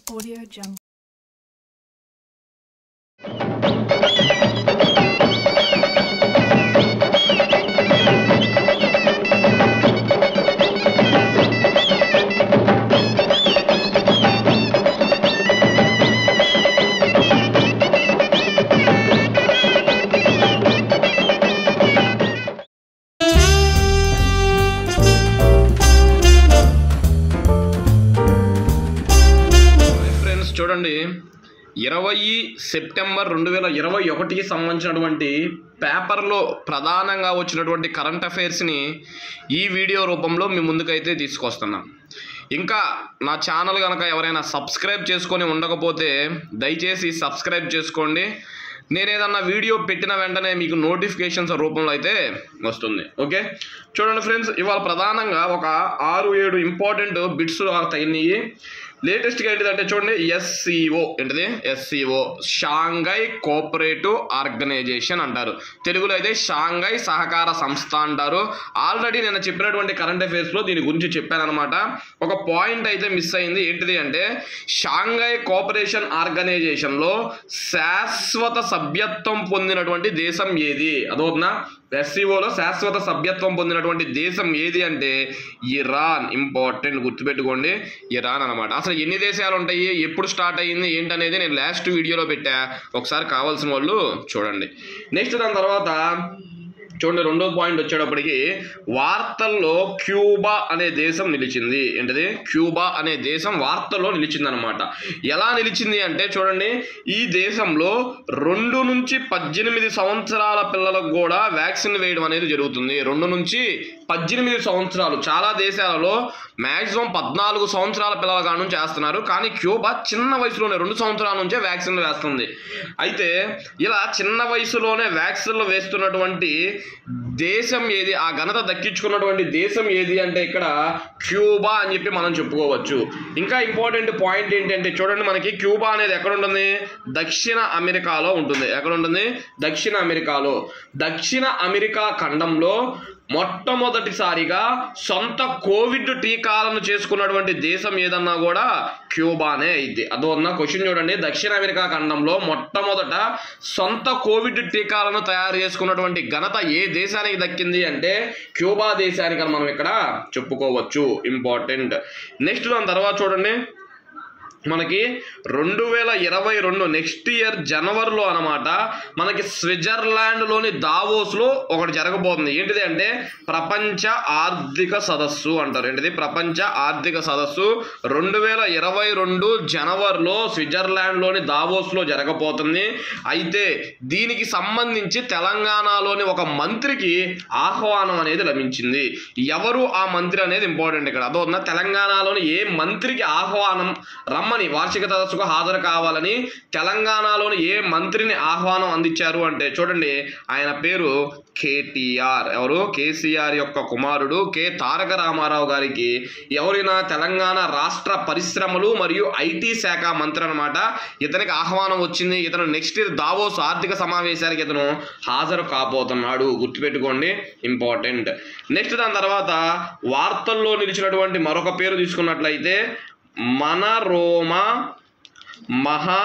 Audio Jungle. Friends చూడండి ఇరవై September రెండు వేల ఇరవై ఒకటికి సంబంధించినటువంటి పేపర్లో ప్రధానంగా వచ్చినటువంటి కరెంట్ అఫైర్స్ని ఈ వీడియో రూపంలో మీ ముందుకైతే తీసుకొస్తున్నాం ఇంకా నా ఛానల్ కనుక ఎవరైనా సబ్స్క్రైబ్ చేసుకొని ఉండకపోతే దయచేసి సబ్స్క్రైబ్ చేసుకోండి నేను ఏదన్నా వీడియో పెట్టిన వెంటనే మీకు నోటిఫికేషన్స్ రూపంలో అయితే వస్తుంది ఓకే చూడండి ఫ్రెండ్స్ ఇవాళ ప్రధానంగా ఒక ఆరు ఏడు ఇంపార్టెంట్ బిట్స్ తగినాయి లేటెస్ట్గా ఏంటిదంటే చూడండి ఎస్సీఓ ఏంటిది ఎస్సీఓ షాంఘై కోఆపరేటివ్ ఆర్గనైజేషన్ అంటారు తెలుగులో అయితే షాంఘై సహకార సంస్థ అంటారు ఆల్రెడీ నేను చెప్పినటువంటి కరెంట్ అఫైర్స్లో దీని గురించి చెప్పానమాట ఒక పాయింట్ అయితే మిస్ అయింది ఏంటిది అంటే షాంఘై కోఆపరేషన్ ఆర్గనైజేషన్లో శాశ్వత సభ్యత్వం పొందినటువంటి దేశం ఏది అదవుతుందా ఎస్సీఓలో శాశ్వత సభ్యత్వం పొందినటువంటి దేశం ఏది అంటే ఇరాన్ ఇంపార్టెంట్ గుర్తుపెట్టుకోండి ఇరాన్ అనమాట అసలు ఎన్ని దేశాలు ఉంటాయి ఎప్పుడు స్టార్ట్ అయ్యింది ఏంటనేది నేను లాస్ట్ వీడియోలో పెట్టా ఒకసారి కావాల్సిన వాళ్ళు చూడండి నెక్స్ట్ దాని తర్వాత చూడండి రెండో పాయింట్ వచ్చేటప్పటికి వార్తల్లో క్యూబా అనే దేశం నిలిచింది ఏంటిది క్యూబా అనే దేశం వార్తల్లో నిలిచింది అనమాట ఎలా నిలిచింది అంటే చూడండి ఈ దేశంలో రెండు నుంచి పద్దెనిమిది సంవత్సరాల పిల్లలకు కూడా వ్యాక్సిన్ వేయడం అనేది జరుగుతుంది రెండు నుంచి పద్దెనిమిది సంవత్సరాలు చాలా దేశాలలో మ్యాక్సిమం పద్నాలుగు సంవత్సరాల పిల్లల కాడ నుంచి వేస్తున్నారు కానీ క్యూబా చిన్న వయసులోనే రెండు సంవత్సరాల నుంచే వ్యాక్సిన్లు వేస్తుంది అయితే ఇలా చిన్న వయసులోనే వ్యాక్సిన్లు వేస్తున్నటువంటి దేశం ఏది ఆ ఘనత దక్కించుకున్నటువంటి దేశం ఏది అంటే ఇక్కడ క్యూబా అని చెప్పి మనం చెప్పుకోవచ్చు ఇంకా ఇంపార్టెంట్ పాయింట్ ఏంటంటే చూడండి మనకి క్యూబా అనేది ఎక్కడ ఉంటుంది దక్షిణ అమెరికాలో ఉంటుంది ఎక్కడ ఉంటుంది దక్షిణ అమెరికాలో దక్షిణ అమెరికా ఖండంలో మొట్టమొదటిసారిగా సొంత కోవిడ్ టీకాలను చేసుకున్నటువంటి దేశం ఏదన్నా కూడా క్యూబానే అయింది అదోన్న క్వశ్చన్ చూడండి దక్షిణ అమెరికా ఖండంలో మొట్టమొదట సొంత కోవిడ్ టీకాలను తయారు చేసుకున్నటువంటి ఘనత ఏ దేశానికి దక్కింది అంటే క్యూబా దేశానికి అని మనం ఇక్కడ చెప్పుకోవచ్చు ఇంపార్టెంట్ నెక్స్ట్ దాని తర్వాత చూడండి మనకి రెండు వేల ఇరవై రెండు నెక్స్ట్ ఇయర్ జనవరిలో అనమాట మనకి స్విట్జర్లాండ్లోని దావోస్లో ఒకటి జరగబోతుంది ఏంటిది అంటే ప్రపంచ ఆర్థిక సదస్సు అంటారు ఏంటిది ప్రపంచ ఆర్థిక సదస్సు రెండు వేల ఇరవై రెండు జనవరిలో స్విట్జర్లాండ్లోని దావోస్లో జరగబోతుంది అయితే దీనికి సంబంధించి తెలంగాణలోని ఒక మంత్రికి ఆహ్వానం అనేది లభించింది ఎవరు ఆ మంత్రి అనేది ఇంపార్టెంట్ ఇక్కడ అదో ఉన్న తెలంగాణలోని ఏ మంత్రికి ఆహ్వానం రమ్మని వార్షిక సదస్సుకు హాజరు కావాలని తెలంగాణలోని ఏ మంత్రిని ఆహ్వానం అందించారు అంటే చూడండి ఆయన పేరు కేటీఆర్ ఎవరు కేసీఆర్ యొక్క కుమారుడు కె తారక రామారావు గారికి ఎవరైనా తెలంగాణ రాష్ట్ర పరిశ్రమలు మరియు ఐటీ శాఖ మంత్రి అనమాట ఇతనికి ఆహ్వానం వచ్చింది ఇతను నెక్స్ట్ ఇయర్ దావోస్ ఆర్థిక సమావేశానికి ఇతను హాజరు కాబోతున్నాడు గుర్తుపెట్టుకోండి ఇంపార్టెంట్ నెక్స్ట్ దాని తర్వాత వార్తల్లో నిలిచినటువంటి మరొక పేరు తీసుకున్నట్లయితే మనరోమా మహా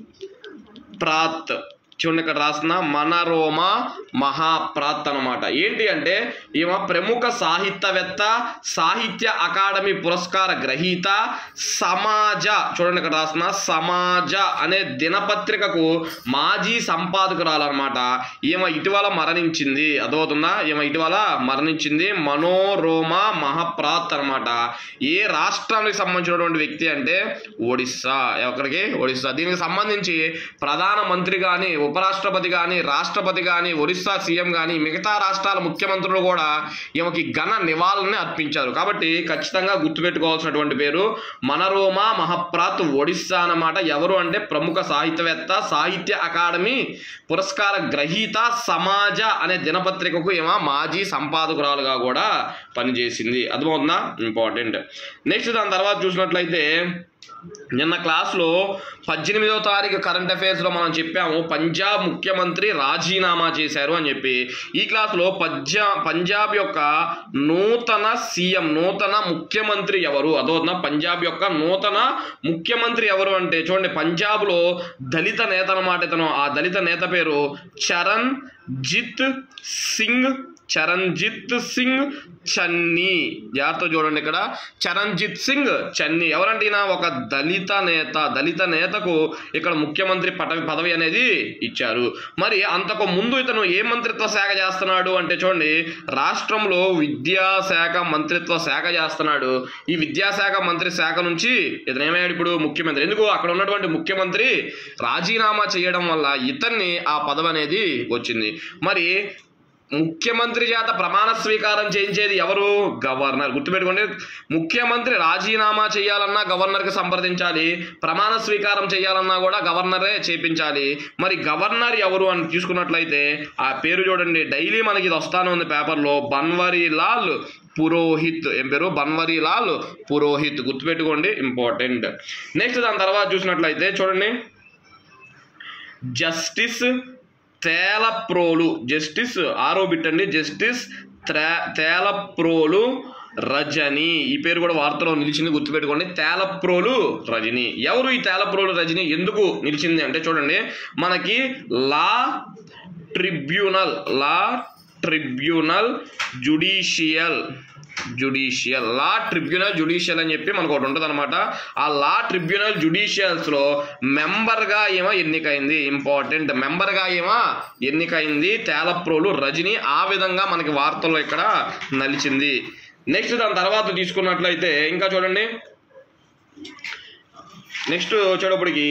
ప్రాత్ చూడండి ఇక్కడ రాసిన మనరోమ మహాప్రాత్ అనమాట ఏంటి అంటే ఈమె ప్రముఖ సాహిత్యవేత్త సాహిత్య అకాడమీ పురస్కార గ్రహీత సమాజ చూడండి ఇక్కడ రాసిన సమాజ అనే దినపత్రికకు మాజీ సంపాదకురాలన్నమాట ఈమె ఇటీవల మరణించింది అర్థమవుతుందా ఈమె ఇటీవల మరణించింది మనోరోమ మహాప్రాత్ అనమాట ఏ రాష్ట్రానికి సంబంధించినటువంటి వ్యక్తి అంటే ఒడిస్సా ఎక్కడికి ఒడిస్సా దీనికి సంబంధించి ప్రధానమంత్రి కానీ ఉపరాష్ట్రపతి కానీ రాష్ట్రపతి కానీ ఒరిస్సా సీఎం కానీ మిగతా రాష్ట్రాల ముఖ్యమంత్రులు కూడా ఈమెకి ఘన నివాళుల్ని అర్పించారు కాబట్టి ఖచ్చితంగా గుర్తుపెట్టుకోవాల్సినటువంటి పేరు మనరోమా మహప్రాత్ ఒడిస్సా అన్నమాట ఎవరు అంటే ప్రముఖ సాహిత్యవేత్త సాహిత్య అకాడమీ పురస్కార గ్రహీత సమాజ అనే దినపత్రికకు ఈమె మాజీ సంపాదకురాలుగా కూడా పనిచేసింది అర్థమవుతుందా ఇంపార్టెంట్ నెక్స్ట్ దాని తర్వాత చూసినట్లయితే నిన్న క్లాస్లో పద్దెనిమిదవ తారీఖు కరెంట్ అఫైర్స్లో మనం చెప్పాము పంజాబ్ ముఖ్యమంత్రి రాజీనామా చేశారు అని చెప్పి ఈ క్లాస్లో పంజా పంజాబ్ యొక్క నూతన సీఎం నూతన ముఖ్యమంత్రి ఎవరు అదోన పంజాబ్ యొక్క నూతన ముఖ్యమంత్రి ఎవరు అంటే చూడండి పంజాబ్లో దళిత నేత అన్నమాట ఇతను ఆ దళిత నేత పేరు చరణ్ జిత్ సింగ్ చరణ్జిత్ సింగ్ చన్నీ జాగ్రత్త చూడండి ఇక్కడ చరణ్జిత్ సింగ్ చన్నీ ఎవరంటే ఈయన ఒక దళిత నేత దళిత నేతకు ఇక్కడ ముఖ్యమంత్రి పదవి పదవి అనేది ఇచ్చారు మరి అంతకు ముందు ఇతను ఏ మంత్రిత్వ శాఖ చేస్తున్నాడు అంటే చూడండి రాష్ట్రంలో విద్యాశాఖ మంత్రిత్వ శాఖ చేస్తున్నాడు ఈ విద్యాశాఖ మంత్రి శాఖ నుంచి ఇతను ఏమయ్యాడు ఇప్పుడు ముఖ్యమంత్రి ఎందుకు అక్కడ ఉన్నటువంటి ముఖ్యమంత్రి రాజీనామా చేయడం వల్ల ఇతన్ని ఆ పదవి అనేది వచ్చింది మరి ముఖ్యమంత్రి చేత ప్రమాణ స్వీకారం చేయించేది ఎవరు గవర్నర్ గుర్తుపెట్టుకోండి ముఖ్యమంత్రి రాజీనామా చేయాలన్నా గవర్నర్కి సంప్రదించాలి ప్రమాణ స్వీకారం చేయాలన్నా కూడా గవర్నరే చేపించాలి మరి గవర్నర్ ఎవరు అని చూసుకున్నట్లయితే ఆ పేరు చూడండి డైలీ మనకి ఇది వస్తానే ఉంది పేపర్లో బన్వరీ లాల్ పురోహిత్ ఏం పేరు బన్వరీ లాల్ పురోహిత్ గుర్తుపెట్టుకోండి ఇంపార్టెంట్ నెక్స్ట్ దాని తర్వాత చూసినట్లయితే చూడండి జస్టిస్ తేలప్రోలు జస్టిస్ ఆరో బిట్ అండి జస్టిస్ త్రే తేలప్రోలు రజని ఈ పేరు కూడా వార్తలో నిలిచింది గుర్తుపెట్టుకోండి తేలప్రోలు రజని ఎవరు ఈ తేలప్రోలు రజని ఎందుకు నిలిచింది అంటే చూడండి మనకి law tribunal law tribunal judicial judicial law tribunal judicial అని చెప్పి మనకు ఒకటి ఉంటుంది అనమాట ఆ లా ట్రిబ్యునల్ జుడిషియల్స్లో మెంబర్గా ఏమో ఎన్నికైంది ఇంపార్టెంట్ మెంబర్గా ఏమో ఎన్నికైంది తేలప్రోలు రజని ఆ విధంగా మనకి వార్తల్లో ఇక్కడ నలిచింది నెక్స్ట్ దాని తర్వాత తీసుకున్నట్లయితే ఇంకా చూడండి నెక్స్ట్ వచ్చేటప్పటికి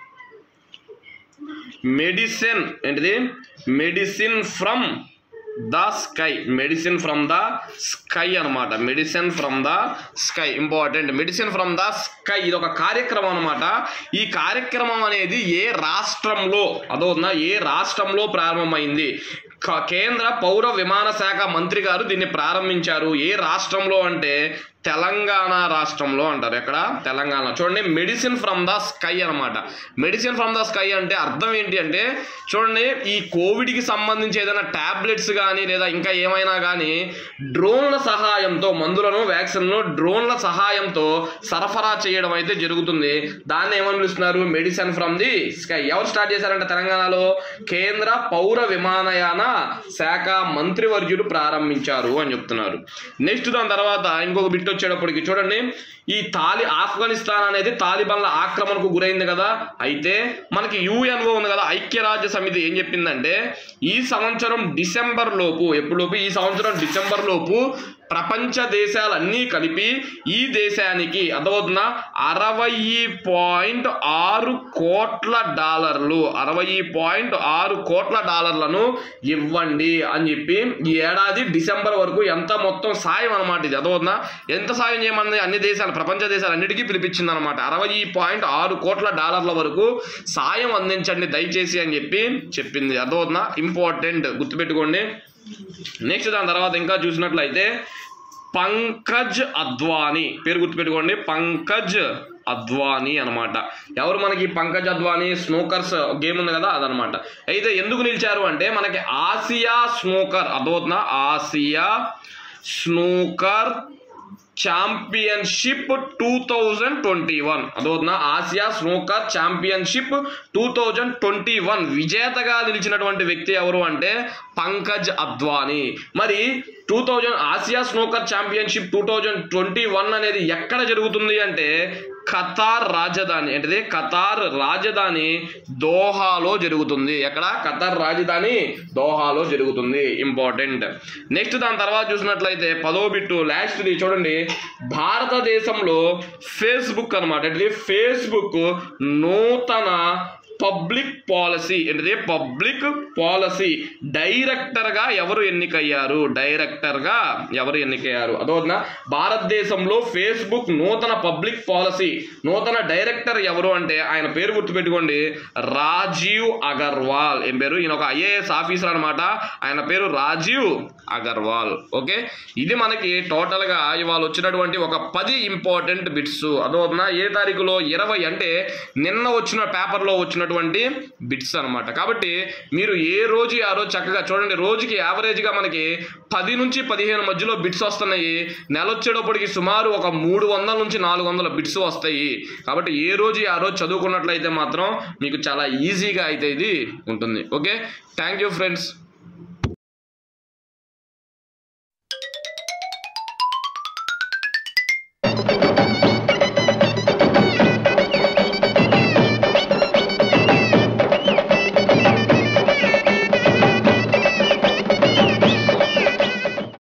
మెడిసిన్ ఏంటిది medicine from the sky medicine from the sky అనమాట medicine from the sky important medicine from the sky ఇది ఒక కార్యక్రమం అనమాట ఈ కార్యక్రమం అనేది ఏ రాష్ట్రంలో అదోనా ఏ రాష్ట్రంలో ప్రారంభమైంది క- కేంద్ర పౌర విమాన శాఖ మంత్రి గారు దీన్ని ప్రారంభించారు ఏ రాష్ట్రంలో అంటే తెలంగాణ రాష్ట్రంలో అంటారు ఎక్కడ తెలంగాణ చూడండి మెడిసిన్ ఫ్రమ్ ద స్కై అనమాట మెడిసిన్ ఫ్రమ్ ద స్కై అంటే అర్థం ఏంటి అంటే చూడండి ఈ కోవిడ్కి సంబంధించి ఏదైనా ట్యాబ్లెట్స్ కానీ లేదా ఇంకా ఏమైనా కానీ డ్రోన్ల సహాయంతో మందులను వ్యాక్సిన్లు డ్రోన్ల సహాయంతో సరఫరా చేయడం అయితే జరుగుతుంది దాన్ని ఏమని పిలుస్తున్నారు మెడిసిన్ ఫ్రమ్ ది స్కై ఎవరు స్టార్ట్ చేశారంటే తెలంగాణలో కేంద్ర పౌర విమానయాన శాఖ మంత్రివర్యులు ప్రారంభించారు అని చెప్తున్నారు నెక్స్ట్ దాని తర్వాత ఇంకొక బిట్ వచ్చేటప్పటికి చూడండి ఈ తాలి ఆఫ్ఘనిస్తాన్ అనేది తాలిబాన్ల ఆక్రమణకు గురైంది కదా అయితే మనకి యుఎన్ఓ ఉంది కదా ఐక్యరాజ్య సమితి ఏం చెప్పిందంటే ఈ సంవత్సరం డిసెంబర్ లోపు ఎప్పుడు లోపు ఈ సంవత్సరం డిసెంబర్ లోపు ప్రపంచ దేశాలన్నీ కలిపి ఈ దేశానికి అదవుతున్న అరవై పాయింట్ ఆరు కోట్ల డాలర్లు అరవై పాయింట్ ఆరు కోట్ల డాలర్లను ఇవ్వండి అని చెప్పి ఈ ఏడాది డిసెంబర్ వరకు ఎంత మొత్తం సాయం అనమాట ఇది అదవుతున్నా ఎంత సాయం చేయమని అన్ని దేశాలు ప్రపంచ దేశాలు అన్నిటికీ పిలిపించింది అనమాట అరవై పాయింట్ ఆరు కోట్ల డాలర్ల వరకు సాయం అందించండి దయచేసి అని చెప్పి చెప్పింది అదవుతున్నా ఇంపార్టెంట్ గుర్తుపెట్టుకోండి నెక్స్ట్ దాని తర్వాత ఇంకా చూసినట్లయితే పంకజ్ అద్వానీ పేరు గుర్తుపెట్టుకోండి పంకజ్ అద్వానీ అనమాట ఎవరు మనకి పంకజ్ అద్వానీ స్నోకర్స్ గేమ్ ఉంది కదా అదనమాట అయితే ఎందుకు నిలిచారు అంటే మనకి ఆసియా స్నోకర్ అర్థమవుతుందా Asia snooker championship two thousand twenty one అదవుతున్నా Asia snooker championship two thousand twenty one విజేతగా నిలిచినటువంటి వ్యక్తి ఎవరు అంటే పంకజ్ అద్వానీ మరి two thousand Asia snooker championship two thousand twenty one అనేది ఎక్కడ జరుగుతుంది అంటే ఖతార్ రాజధాని ఏంటిది ఖతార్ రాజధాని దోహాలో జరుగుతుంది ఎక్కడ ఖతార్ రాజధాని దోహాలో జరుగుతుంది ఇంపార్టెంట్ నెక్స్ట్ దాని తర్వాత చూసినట్లయితే పదో బిట్టు లాస్ట్ది చూడండి భారతదేశంలో ఫేస్బుక్ అనమాట ఏంటిది ఫేస్బుక్ నూతన పబ్లిక్ పాలసీ ఏంటిది పబ్లిక్ పాలసీ డైరెక్టర్గా ఎవరు ఎన్నికయ్యారు డైరెక్టర్గా ఎవరు ఎన్నికయ్యారు అదోనా భారతదేశంలో ఫేస్బుక్ నూతన పబ్లిక్ పాలసీ నూతన డైరెక్టర్ ఎవరు అంటే ఆయన పేరు గుర్తుపెట్టుకోండి రాజీవ్ అగర్వాల్ ఏం పేరు ఈయన ఒక ఐఏఎస్ ఆఫీసర్ అనమాట ఆయన పేరు రాజీవ్ అగర్వాల్ ఓకే ఇది మనకి టోటల్గా ఇవాళ వచ్చినటువంటి ఒక పది ఇంపార్టెంట్ బిట్స్ అదోన ఏ తారీఖులో ఇరవై అంటే నిన్న వచ్చిన పేపర్లో వచ్చినటువంటి బిట్స్ అన్నమాట కాబట్టి మీరు ఏ రోజు ఆ రోజు చక్కగా చూడండి రోజుకి యావరేజ్గా మనకి పది నుంచి పదిహేను మధ్యలో బిట్స్ వస్తున్నాయి నెల వచ్చేటప్పటికి సుమారు ఒక మూడు వందల నుంచి నాలుగు వందల బిట్స్ వస్తాయి కాబట్టి ఏ రోజు ఆ రోజు చదువుకున్నట్లయితే మాత్రం మీకు చాలా ఈజీగా అయితే ఇది ఉంటుంది ఓకే థ్యాంక్ యూ ఫ్రెండ్స్